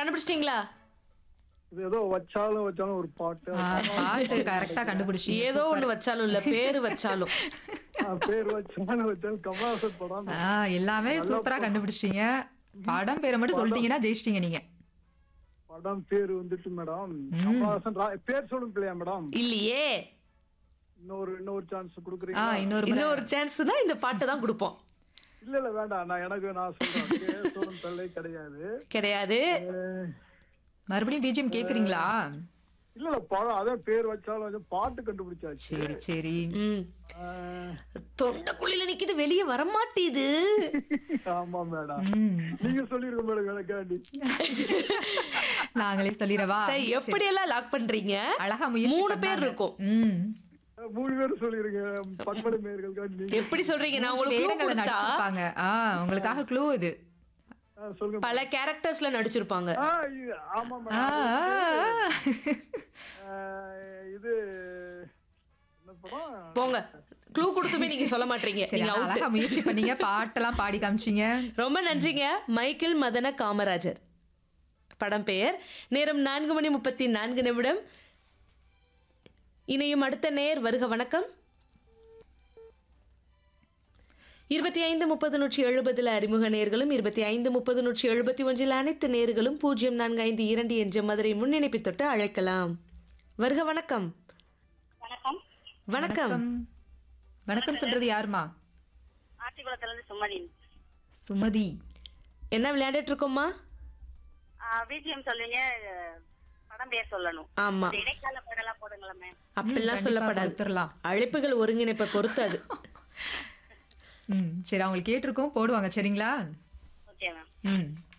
கண்டுபிடிச்சிட்டீங்களா இது ஏதோ வச்சாலும் வச்சாலும் ஒரு பாட்டு ஆ, பாட்டு கரெக்டா கண்டுபிடிச்சீங்க ஏதோ ஒண்ணு வச்சாலும் இல்ல பேரு வச்சாலும் ஆ, பேர் வச்சாலும் வச்சாலும் கமலாசன் படம் ஆ, எல்லாமே சூப்பரா கண்டுபிடிச்சிட்டீங்க படம் பேரை மட்டும் சொல்லிட்டீங்கன்னா ஜெயிச்சிட்டீங்க நீங்க படம் பேர் வந்துட்டு மேடம் கமலாசன் ரா- பேர் சொல்லுங்க இல்லையா மேடம் இல்லையே இன்னொரு இன்னொரு சான்ஸ் ஆ கொடுக்குறீங்க இன்னொரு முறை. இன்னொரு சான்ஸ்னா இந்த பாட்டு தான் கொடுப்போம் இல்ல இல்ல வேண்டாம் நான் எனக்கு நான் சொல்றேன் பேர் சொல்லும் தொல்லை கிடையாது கிடையாது அஹ், மறுபடியும் பிஜிஎம் கேக்குறீங்களா இல்ல இல்ல படம் அதான் பேர் வச்சாலும் வச்சாலும் பாட்டு கண்டுபிடிச்சாச்சு சரி சரி ம் அஹ், தொண்டைக்குழியில நிக்குது வெளியே வரமாட்டேது ஆமா மேடம் ம் நீங்க சொல்லிருக்க மேடம் எனக்காண்டி நாங்களே சொல்லிடவா சரி எப்படி எல்லாம் லாக் பண்றீங்க அழகா முயற்சி மூணு பேர் பண்ணாங்க. இருக்கும் ம் அஹ், மூணு பேரும் சொல்லிருங்க பண்படை மேயர்களுக்காண்டி நீங்க எப்படி சொல்றீங்க நான் மூன்று உங்களுக்கு clue வேடங்களை கொடுத்தா நடிச்சிருப்பாங்க ஆ உங்களுக்காக க்ளூ இது அஹ், சொல்லுங்க பல கேரக்டர்ஸ்ல நடிச்சிருப்பாங்க ஆ, இது- ஆமா ஆ, மேடம் ஆ, அஹ், இது என்ன படம் போங்க க்ளூ கொடுத்துமே நீங்க சொல்ல மாட்டீங்க சரி நீங்க ஆனா அவுட் அழகா முயற்சி பண்ணீங்க பாட்டெல்லாம் பாடி காமிச்சீங்க ரொம்ப நன்றிங்க மைக்கேல் மதன காமராஜர் படம் பெயர் நேரம் நான்கு மணி முப்பத்தி நான்கு நிமிடம் இணையும் அடுத்த நேர் வருக வணக்கம் இருபத்தி ஐந்து முப்பது நூற்றி எழுபதில் அறிமுக நேர்களும் இருபத்தி ஐந்து முப்பது நூற்றி எழுபத்தி ஒன்றில் அனைத்து நேர்களும் பூஜ்ஜியம் நான்கு ஐந்து இரண்டு என்ற மதுரை முன்னிணைப்பை தொட்டு அழைக்கலாம் வருக வணக்கம் வணக்கம் வணக்கம் வணக்கம் சொல்றது யாருமா ஆட்டிக்குளத்துல இருந்து சுமதி சுமதி என்ன விளையாண்டுட்டு இருக்கோம்மா பிஜிஎம் சொல்லுங்க அஹ், படம் பேர் சொல்லணும் ஆமா இந்த இடைக்கால படம்லாம் போடுங்களேன் மேம் அப்படிலாம் சொல்லப்படாது கொடுத்துடலாம் அழைப்புகள் ஒருங்கிணைப்பை பொறுத்து அது ம் சரி அவங்களுக்கு கேட்டிருக்கோம் போடுவாங்க சரிங்களா ஓகே மேம் ம்